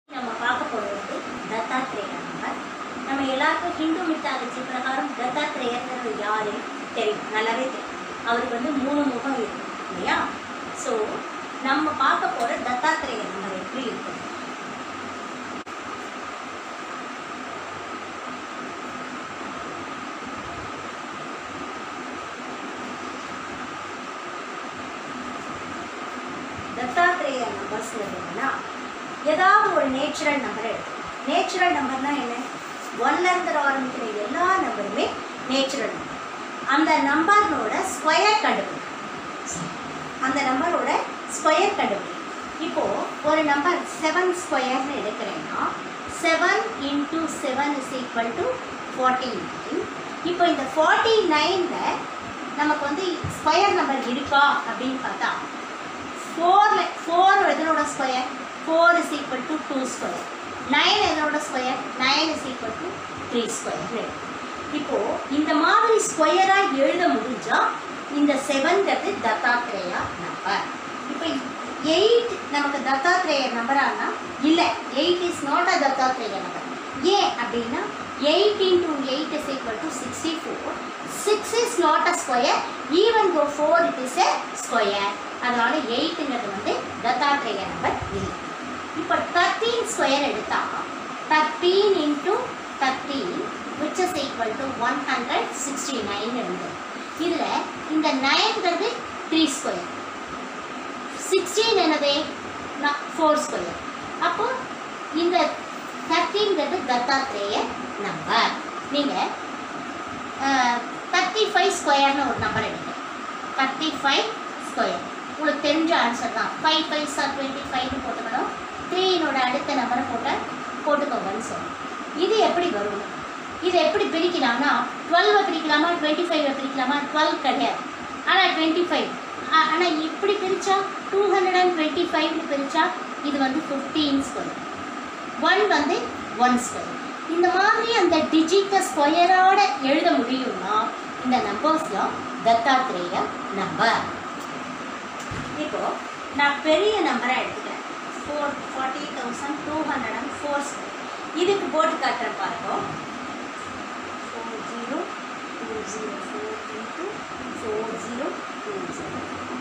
நம்ம பார்க்க போகிறது வந்து தத்தாத்ரேய நம்பர் நம்ம எல்லாருக்கும் ஹிந்து மித்தாலஜி பிரகாரம் தத்தாத்ரேயங்கிறது யாரு தெரியும் நல்லாவே தெரியும் அவருக்கு வந்து மூணு முகம் இருக்கு இல்லையா ஸோ நம்ம பார்க்க போகிற தத்தாத்ரேய நம்பர் எப்படி இருக்கு தத்தாத்ரேய நம்பர்ஸ் என்னன்னா ஏதாவது ஒரு நேச்சுரல் நம்பர் எடுக்கும் நேச்சுரல் நம்பர்னா என்ன ஒன்ல இருந்து ஆரம்பிக்கிற எல்லா நம்பருமே நேச்சுரல் நம்பர் அந்த நம்பரோட ஸ்கொயர் கண்டுபிடி அந்த நம்பரோட ஸ்கொயர் கண்டுபிடி இப்போ ஒரு நம்பர் செவன் ஸ்கொயர்னு எடுக்கிறேன்னா seven into seven is equal to forty nine இப்போ இந்த ஃபார்ட்டி நைனில் நமக்கு வந்து ஸ்கொயர் நம்பர் இருக்கா அப்படின்னு பார்த்தா ஃபோரில் ஃபோர் எதனோட square four is equal to two square nine எதனோட square nine is equal to three square இப்போ இந்த மாதிரி ஸ்கொயராக எழுத முடிஞ்சா இந்த செவன்கிறது தத்தாத்ரேயா நம்பர் இப்போ எயிட் நமக்கு தத்தாத்ரேய நம்பரானா இல்லை eight is not a Dattatreya number ஏன் அப்படின்னா eight into eight is equal to sixty four six is not a square even go four it is a square அதனால எயிட்டுங்கிறது வந்து தத்தாத்ரேய நம்பர் இல்லை இப்போ தேர்ட்டீன் ஸ்கொயர் எடுத்தா thirteen into thirteen which is equal to one hundred sixty nine இருந்தது இதில் இந்த நைன்கிறது த்ரீ ஸ்கொயர் சிக்ஸ்டீன் என்னது ஃபோர் ஸ்கொயர் அப்போ இந்த தேர்ட்டீன்கிறது தத்தாத்ரேய நம்பர் நீங்கள் தேர்ட்டி ஃபைவ் ஸ்கொயர்னு ஒரு நம்பர் எடுங்க தேர்ட்டி ஃபைவ் ஸ்கொயர் உங்களுக்கு தெரிஞ்ச ஆன்சர் தான் ஃபைவ் ஃபைவ் சார் டுவெண்ட்டி ஃபைவ்னு போட்டுக்கணும் த்ரீனோட அடுத்த நம்பரை போட்ட போட்டுக்கோங்கன்னு சொல்லணும் இது எப்படி வரும் இது எப்படி பிரிக்கலாம்னா டுவெல்வை பிரிக்கலாமா டுவெண்ட்டி ஃபைவை பிரிக்கலாமா டுவெல் கிடையாது ஆனால் டுவெண்ட்டி ஃபைவ் ஆனால் இப்படி பிரித்தா டூ ஹண்ட்ரட் அண்ட் டுவெண்ட்டி ஃபைவ்னு பிரித்தா இது வந்து ஃபிஃப்டீன் ஸ்கொயர் ஒன் வந்து ஒன் ஸ்கொயர் இந்த மாதிரி அந்த டிஜிட்டை ஸ்கொயரோட எழுத முடியும்னா இந்த நம்பர்ஸ்லாம் தத்தாத்ரேய நம்பர் இப்போ நான் பெரிய நம்பரை எடுத்துக்கிறேன் four forty thousand two hundred and four square இதுக்கு போட்டு காட்டுறேன் பாருங்க four zero two zero four into four zero two zero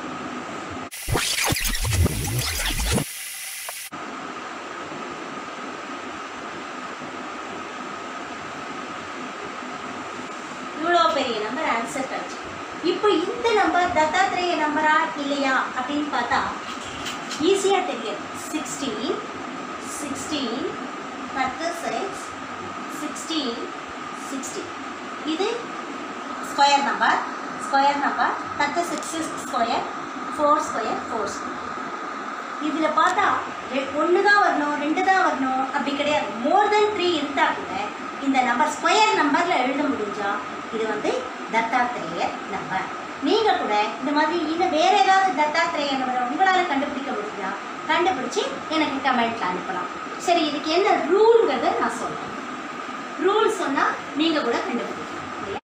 இவ்வளோ பெரிய நம்பர் ஆன்சர் கிடச்சி இப்போ இந்த நம்பர் தத்தாத்ரேய நம்பரா இல்லையா அப்படின்னு பார்த்தா ஈஸியாக தெரியும் சிக்ஸ்டீன் சிக்ஸ்டீன் பத்து சிக்ஸ் சிக்ஸ்டீன் சிக்ஸ்டி இது ஸ்கொயர் நம்பர் ஸ்கொயர் நம்பர் பத்து six square four square four square இதில் பார்த்தா ஒன்று தான் வரணும் ரெண்டு தான் வரணும் அப்படி கிடையாது மோர் தென் த்ரீ இருந்தால் கூட இந்த நம்பர் ஸ்கொயர் நம்பரில் எழுத முடிஞ்சா இது வந்து தத்தாத்திரேய நம்பர் நீங்கள் கூட இந்த மாதிரி இன்னும் வேறு ஏதாவது தத்தாத்திரேய நம்பரை உங்களால் கண்டுபிடிக்க முடிஞ்சா கண்டுபிடிச்சி எனக்கு கமெண்ட்டில் அனுப்பலாம் சரி இதுக்கு என்ன ரூல்ங்கிறத நான் சொல்கிறேன் ரூல் சொன்னால் நீங்கள் கூட கண்டுபிடிக்கலாம் இல்லையா?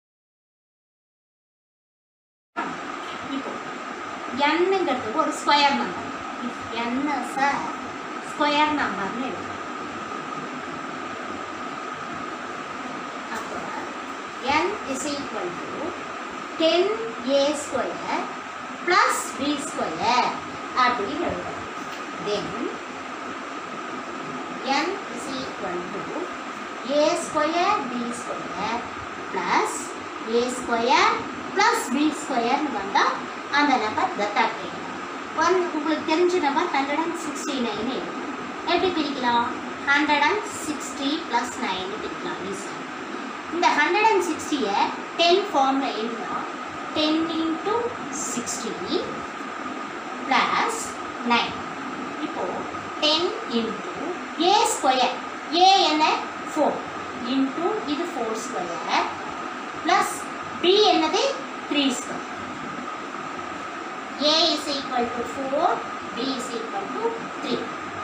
இப்போ என்னங்கிறது ஒரு ஸ்கொயர் நம்பர் என்ன சார் ஸ்கொயர் நம்பர்னு எழுதுறோம் அப்போ n is equal to 10a square plus b square அப்படின்னு எழுதுறோம் then n is equal to a square b square plus a square plus b square வந்தால் அந்த நம்பர் தத்தாத்ரேய ஒன் உங்களுக்கு தெரிஞ்ச number hundred and sixty nine எப்படி பிரிக்கலாம் hundred and sixty plus nine பிரிக்கலாம் easy இந்த ஹண்ட்ரட் அண்ட் சிக்ஸ்டியை டென் ஃபார்மில் எழுதலாம் ten into sixty plus nine இப்போது ten into A square A என்ன ஃபோர் இன்ட்டு இது ஃபோர் ஸ்கொயர் ப்ளஸ் பி என்னது three square A is equal to 4, B is equal to 3.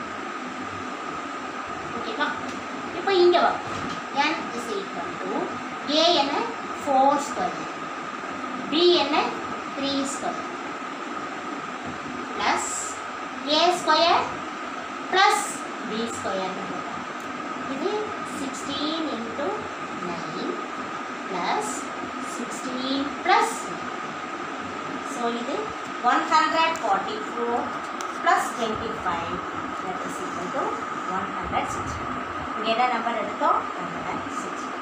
ஓகேவா இப்போ இங்கே வா n is equal to A என்ன 4 square B என்ன 3 square plus A square plus B square number இது sixteen into nine plus sixteen plus so இது one hundred forty four plus twenty five that is equal to one hundred sixty இங்கே என்ன number எடுத்தோம் one hundred sixty